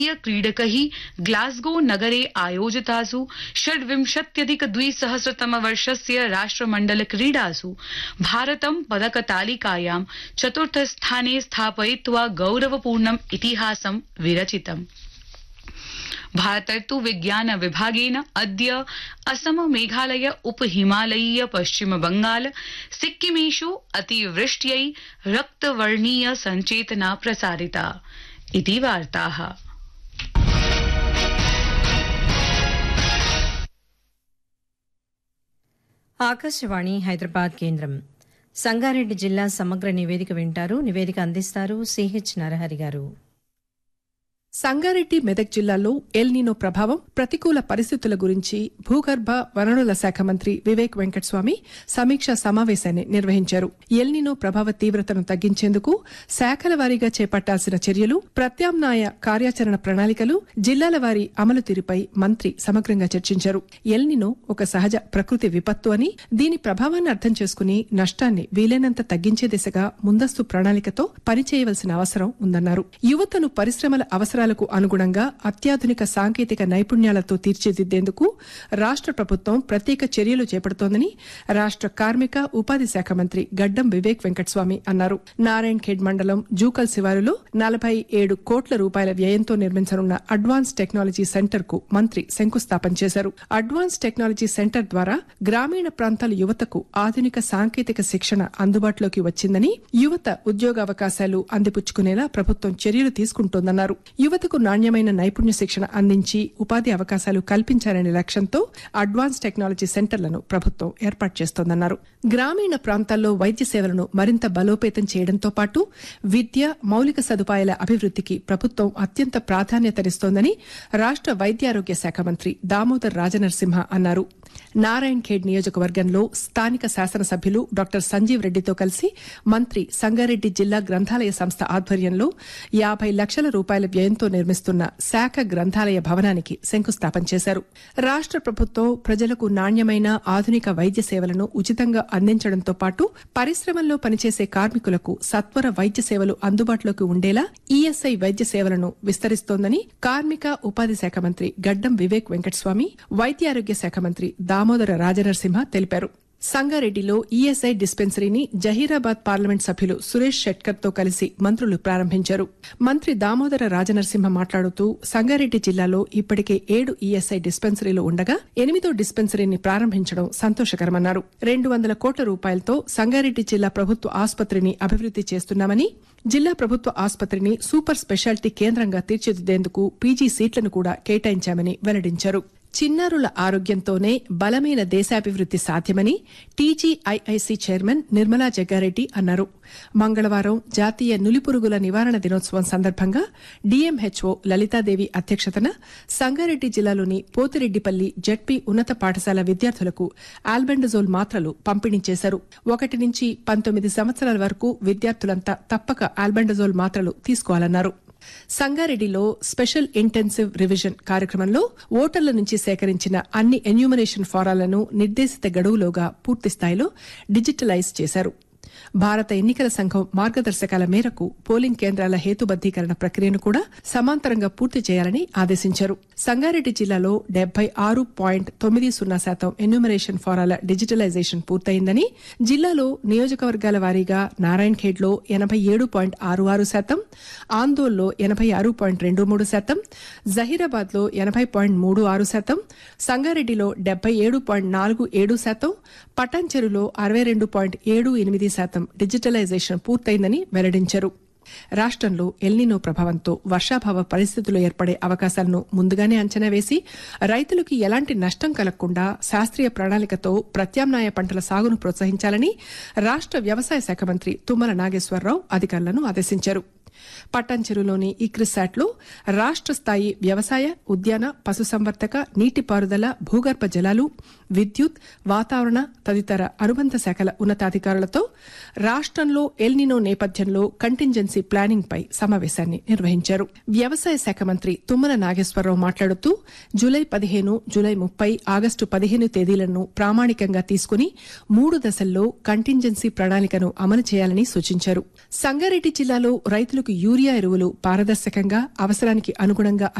क्रीडकै Glasgow नगरे आयोजितासु षड्विंशत्यधिक द्विसहस्रतमवर्षस्य राष्ट्रमण्डल क्रीडासु भारतं पदकतालिकायां चतुर्थस्थाने स्थापयित्वा गौरवपूर्णम् इतिहासं विरचितम् भारतर्तु विज्ञान विभागेन अद्य असम मेघालय उप हिमालयीय पश्चिम बंगाल सिक्किमेषु अतिवृष्ट्यै रक्तवर्णीय सञ्चेतना प्रसारिता इति वार्ताः ఆకాశవాణి హైదరాబాద్ కేంద్రం సంగారెడ్డి జిల్లా సమగ్ర నివేదిక వింటారు నివేదిక అందిస్తారు సిహెచ్ నరహరి గారు సంగారెడ్డి మెదక్ జిల్లాలో ఎల్నినో ప్రభావం ప్రతికూల పరిస్థితుల గురించి భూగర్భ వనరుల శాఖ మంత్రి వివేక్ వెంకటస్వామి సమీక్షా సమావేశాన్ని నిర్వహించారు ఎల్నినో ప్రభావ తీవ్రతను తగ్గించేందుకు శాఖల వారీగా చేపట్టాల్సిన చర్యలు ప్రత్యామ్నాయ కార్యాచరణ ప్రణాళికలు జిల్లాల వారి అమలు తీరుపై మంత్రి సమగ్రంగా చర్చించారు ఎల్నినో ఒక సహజ ప్రకృతి విపత్తు అని దీని ప్రభావాన్ని అర్థం చేసుకుని నష్టాన్ని వీలైనంత తగ్గించే దిశగా ముందస్తు ప్రణాళికతో పనిచేయవలసిన అవసరం ఉందన్నారు యువతను పరిశ్రమల అవసరాలకు అనుగుణంగా అత్యాధునిక సాంకేతిక నైపుణ్యాలతో తీర్చిదిద్దేందుకు రాష్ట ప్రభుత్వం ప్రత్యేక చర్యలు చేపడుతోందని రాష్ట కార్మిక ఉపాధి శాఖ మంత్రి గడ్డం వివేక్ వెంకటస్వామి అన్నారు నారాయణ్ ఖేడ్ మండలం జూకల్ శివారులో నలభై ఏడు కోట్ల రూపాయల వ్యయంతో నిర్మించనున్న అడ్వాన్స్ టెక్నాలజీ సెంటర్ కు మంత్రి శంకుస్థాపన చేశారు అడ్వాన్స్ టెక్నాలజీ సెంటర్ ద్వారా గ్రామీణ ప్రాంతాల యువతకు ఆధునిక సాంకేతిక శిక్షణ అందుబాటులోకి వచ్చిందని యువత ఉద్యోగావకాశాలు అందిపుచ్చుకునేలా ప్రభుత్వం చర్యలు తీసుకుంటోందన్నారు యువతకు నాణ్యమైన నైపుణ్య శిక్షణ అందించి ఉపాధి అవకాశాలు కల్పించాలనే లక్ష్యంతో అడ్వాన్స్ టెక్నాలజీ సెంటర్లను ప్రభుత్వం ఏర్పాటు చేస్తోందన్నారు గ్రామీణ ప్రాంతాల్లో వైద్య సేవలను మరింత బలోపేతం చేయడంతో పాటు విద్య మౌలిక సదుపాయాల అభివృద్ధికి ప్రభుత్వం అత్యంత ప్రాధాన్యతనిస్తోందని రాష్ట వైద్యారోగ్య శాఖ మంత్రి దామోదర్ రాజనరసింహ అన్నారు నారాయణ్ ఖేడ్ నియోజకవర్గంలో స్థానిక శాసనసభ్యులు డాక్టర్ సంజీవ్ రెడ్డితో కలిసి మంత్రి సంగారెడ్డి జిల్లా గ్రంథాలయ సంస్థ ఆధ్వర్యంలో యాభై లక్షల రూపాయల వ్యయంతో నిర్మిస్తున్న శాఖ గ్రంథాలయ భవనానికి శంకుస్థాపన చేశారు రాష్ట ప్రభుత్వం ప్రజలకు నాణ్యమైన ఆధునిక వైద్య సేవలను ఉచితంగా అందించడంతో పాటు పరిశ్రమల్లో పనిచేసే కార్మికులకు సత్వర వైద్య సేవలు అందుబాటులోకి ఉండేలా ఈఎస్ఐ వైద్య సేవలను విస్తరిస్తోందని కార్మిక ఉపాధి శాఖ మంత్రి గడ్డం వివేక్ వెంకటస్వామి వైద్యారోగ్య శాఖ మంత్రి దామోదర రాజనరసింహ తెలిపారు సంగారెడ్డిలో ఈఎస్ఐ డిస్పెన్సరీని జహీరాబాద్ పార్లమెంట్ సభ్యులు సురేష్ షెట్కర్ తో కలిసి మంత్రులు ప్రారంభించారు మంత్రి దామోదర రాజనరసింహ మాట్లాడుతూ సంగారెడ్డి జిల్లాలో ఇప్పటికే ఏడు ఈఎస్ఐ డిస్పెన్సరీలు ఉండగా ఎనిమిదో డిస్పెన్సరీని ప్రారంభించడం సంతోషకరమన్నారు రెండు వందల కోట్ల రూపాయలతో సంగారెడ్డి జిల్లా ప్రభుత్వ ఆసుపత్రిని అభివృద్ది చేస్తున్నామని జిల్లా ప్రభుత్వ ఆసుపత్రిని సూపర్ స్పెషాలిటీ కేంద్రంగా తీర్చిదిద్దేందుకు పీజీ సీట్లను కూడా కేటాయించామని వెల్లడించారు చిన్నారుల ఆరోగ్యంతోనే బలమైన దేశాభివృద్ది సాధ్యమని టీజీఐఐసి చైర్మన్ నిర్మలా జగ్గారెడ్డి అన్నారు మంగళవారం జాతీయ నులిపురుగుల నివారణ దినోత్సవం సందర్భంగా డీఎంహెచ్ఓ లలితాదేవి అధ్యక్షతన సంగారెడ్డి జిల్లాలోని పోతిరెడ్డిపల్లి జడ్పీ ఉన్నత పాఠశాల విద్యార్థులకు ఆల్బెండజోల్ మాత్రలు పంపిణీ చేశారు ఒకటి నుంచి పంతొమ్మిది సంవత్సరాల వరకు విద్యార్థులంతా తప్పక ఆల్బెండజోల్ మాత్రలు తీసుకోవాలన్నారు సంగారెడ్డిలో స్పెషల్ ఇంటెన్సివ్ రివిజన్ కార్యక్రమంలో ఓటర్ల నుంచి సేకరించిన అన్ని ఎన్యూమరేషన్ ఫారాలను నిర్దేశిత గడువులోగా పూర్తిస్థాయిలో డిజిటలైజ్ చేశారు భారత ఎన్నికల సంఘం మార్గదర్శకాల మేరకు పోలింగ్ కేంద్రాల హేతుబద్దీకరణ ప్రక్రియను కూడా సమాంతరంగా పూర్తి చేయాలని ఆదేశించారు సంగారెడ్డి జిల్లాలో డెబ్బై ఆరు పాయింట్ తొమ్మిది సున్నా శాతం ఎన్యూమరేషన్ ఫారాల డిజిటలైజేషన్ పూర్తయిందని జిల్లాలో నియోజకవర్గాల వారీగా నారాయణ్ ఖేడ్లో ఎనభై ఏడు పాయింట్ ఆరు ఆరు శాతం ఆందోల్లో ఎనభై ఆరు పాయింట్ రెండు మూడు శాతం జహీరాబాద్ లో ఎనభై పాయింట్ మూడు ఆరు శాతం సంగారెడ్డిలో డెబ్బై ఏడు పాయింట్ నాలుగు ఏడు శాతం పటాన్చెరులో అరవై రెండు పాయింట్ ఏడు ఎనిమిది శాతం డిజిటలైజేషన్ పూర్తయిందని వెల్లడించారు రాష్ట్రంలో ఎల్నినో ప్రభావంతో వర్షాభావ పరిస్థితులు ఏర్పడే అవకాశాలను ముందుగానే అంచనా వేసి రైతులకు ఎలాంటి నష్టం కలగకుండా శాస్త్రీయ ప్రణాళికతో ప్రత్యామ్నాయ పంటల సాగును ప్రోత్సహించాలని రాష్ట్ర వ్యవసాయ శాఖ మంత్రి తుమ్మల నాగేశ్వరరావు అధికారులను ఆదేశించారు పట్టంచెరులోని ఇక్రిసాట్లో రాష్ట్ర స్థాయి వ్యవసాయ ఉద్యాన పశుసంవర్ధక నీటిపారుదల భూగర్భ జలాలు విద్యుత్ వాతావరణ తదితర అనుబంధ శాఖల ఉన్నతాధికారులతో రాష్ట్రంలో ఎల్నినో నేపథ్యంలో కంటింజెన్సీ ప్లానింగ్ పై సమావేశాన్ని నిర్వహించారు వ్యవసాయ శాఖ మంత్రి తుమ్మల నాగేశ్వరరావు మాట్లాడుతూ జూలై పదిహేను జూలై ముప్పై ఆగస్టు పదిహేను తేదీలను ప్రామాణికంగా తీసుకుని మూడు దశల్లో కంటింజెన్సీ ప్రణాళికను అమలు చేయాలని సూచించారు సంగారెడ్డి జిల్లాలో రైతులకు రైతులకు యూరియా ఎరువులు పారదర్శకంగా అవసరానికి అనుగుణంగా